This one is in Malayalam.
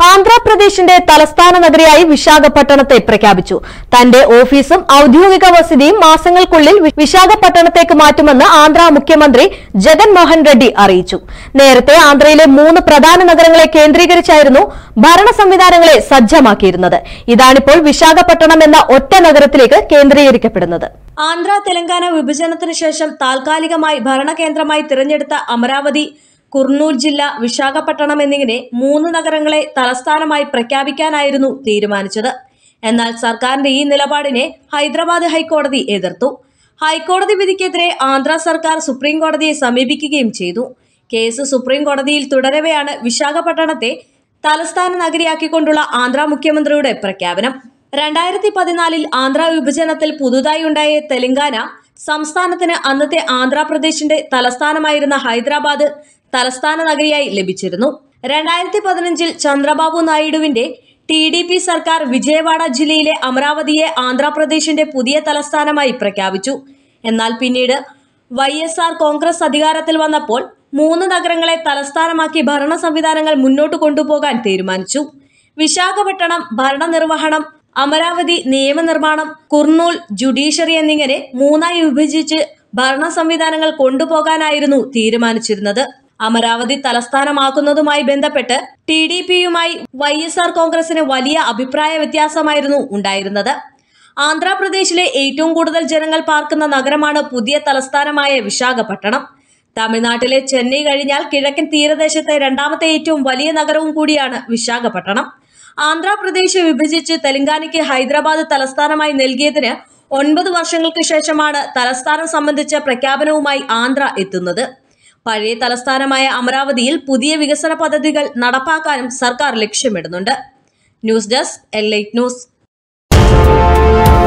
ആന്ധ്രാപ്രദേശിന്റെ തലസ്ഥാന നഗരിയായി വിശാഖപട്ടണത്തെ പ്രഖ്യാപിച്ചു തന്റെ ഓഫീസും ഔദ്യോഗിക വസതിയും മാസങ്ങൾക്കുള്ളിൽ വി- വിശാഖപട്ടണത്തേക്ക് മാറ്റുമെന്ന് ആന്ധ്ര മുഖ്യമന്ത്രി ജഗൻമോഹൻ റെഡ്ഡി അറിയിച്ചു നേരത്തെ ആന്ധ്രയിലെ മൂന്ന് പ്രധാന നഗരങ്ങളെ കേന്ദ്രീകരിച്ചായിരുന്നു ഭരണ സംവിധാനങ്ങളെ സജ്ജമാക്കിയിരുന്നത് ഇതാണിപ്പോൾ വിശാഖപട്ടണം എന്ന ഒറ്റ നഗരത്തിലേക്ക് കേന്ദ്രീകരിക്കപ്പെടുന്നത് ആന്ധ്ര തെലങ്കാന വിഭജനത്തിന് ശേഷം താൽക്കാലികമായി ഭരണകേന്ദ്രമായി തിരഞ്ഞെടുത്ത അമരാവതി കുർണൂൽ ജില്ല വിശാഖപട്ടണം എന്നിങ്ങനെ മൂന്ന് നഗരങ്ങളെ തലസ്ഥാനമായി പ്രഖ്യാപിക്കാനായിരുന്നു തീരുമാനിച്ചത് എന്നാൽ സർക്കാരിന്റെ ഈ നിലപാടിനെ ഹൈദരാബാദ് ഹൈക്കോടതി എതിർത്തു ഹൈക്കോടതി വിധിക്കെതിരെ ആന്ധ്ര സർക്കാർ സുപ്രീം കോടതിയെ സമീപിക്കുകയും ചെയ്തു കേസ് സുപ്രീം കോടതിയിൽ തുടരവെയാണ് വിശാഖപട്ടണത്തെ തലസ്ഥാന നഗരിയാക്കിക്കൊണ്ടുള്ള ആന്ധ്ര മുഖ്യമന്ത്രിയുടെ പ്രഖ്യാപനം രണ്ടായിരത്തി പതിനാലിൽ ആന്ധ്ര വിഭജനത്തിൽ പുതുതായി ഉണ്ടായ തെലങ്കാന സംസ്ഥാനത്തിന് അന്നത്തെ ആന്ധ്രാപ്രദേശിന്റെ തലസ്ഥാനമായിരുന്ന ഹൈദരാബാദ് തലസ്ഥാന നഗരിയായി ലഭിച്ചിരുന്നു രണ്ടായിരത്തി പതിനഞ്ചിൽ ചന്ദ്രബാബു നായിഡുവിന്റെ ടി ഡി പി സർക്കാർ വിജയവാഡ ജില്ലയിലെ അമരാവതിയെ ആന്ധ്രാപ്രദേശിന്റെ പുതിയ തലസ്ഥാനമായി പ്രഖ്യാപിച്ചു എന്നാൽ പിന്നീട് വൈ എസ് ആർ കോൺഗ്രസ് അധികാരത്തിൽ വന്നപ്പോൾ മൂന്ന് നഗരങ്ങളെ തലസ്ഥാനമാക്കി ഭരണ സംവിധാനങ്ങൾ മുന്നോട്ട് കൊണ്ടുപോകാൻ തീരുമാനിച്ചു വിശാഖപട്ടണം ഭരണനിർവഹണം അമരാവതി നിയമനിർമ്മാണം കുർണൂൽ ജുഡീഷ്യറി എന്നിങ്ങനെ മൂന്നായി വിഭജിച്ച് ഭരണ സംവിധാനങ്ങൾ കൊണ്ടുപോകാനായിരുന്നു തീരുമാനിച്ചിരുന്നത് അമരാവതി തലസ്ഥാനമാക്കുന്നതുമായി ബന്ധപ്പെട്ട് ടി ഡി പിയുമായി വൈ എസ് ആർ കോൺഗ്രസിന് വലിയ അഭിപ്രായ വ്യത്യാസമായിരുന്നു ഉണ്ടായിരുന്നത് ആന്ധ്രാപ്രദേശിലെ ഏറ്റവും കൂടുതൽ ജനങ്ങൾ പാർക്കുന്ന നഗരമാണ് പുതിയ തലസ്ഥാനമായ വിശാഖപട്ടണം തമിഴ്നാട്ടിലെ ചെന്നൈ കഴിഞ്ഞാൽ കിഴക്കൻ തീരദേശത്തെ രണ്ടാമത്തെ ഏറ്റവും വലിയ നഗരവും കൂടിയാണ് വിശാഖപട്ടണം ആന്ധ്രാപ്രദേശ് വിഭജിച്ച് തെലങ്കാനയ്ക്ക് ഹൈദരാബാദ് തലസ്ഥാനമായി നൽകിയതിന് ഒൻപത് വർഷങ്ങൾക്ക് ശേഷമാണ് തലസ്ഥാനം സംബന്ധിച്ച പ്രഖ്യാപനവുമായി ആന്ധ്ര എത്തുന്നത് പഴയ തലസ്ഥാനമായ അമരാവതിയിൽ പുതിയ വികസന പദ്ധതികൾ നടപ്പാക്കാനും സർക്കാർ ലക്ഷ്യമിടുന്നുണ്ട് ന്യൂസ് ഡെസ്ക് എൽ ന്യൂസ്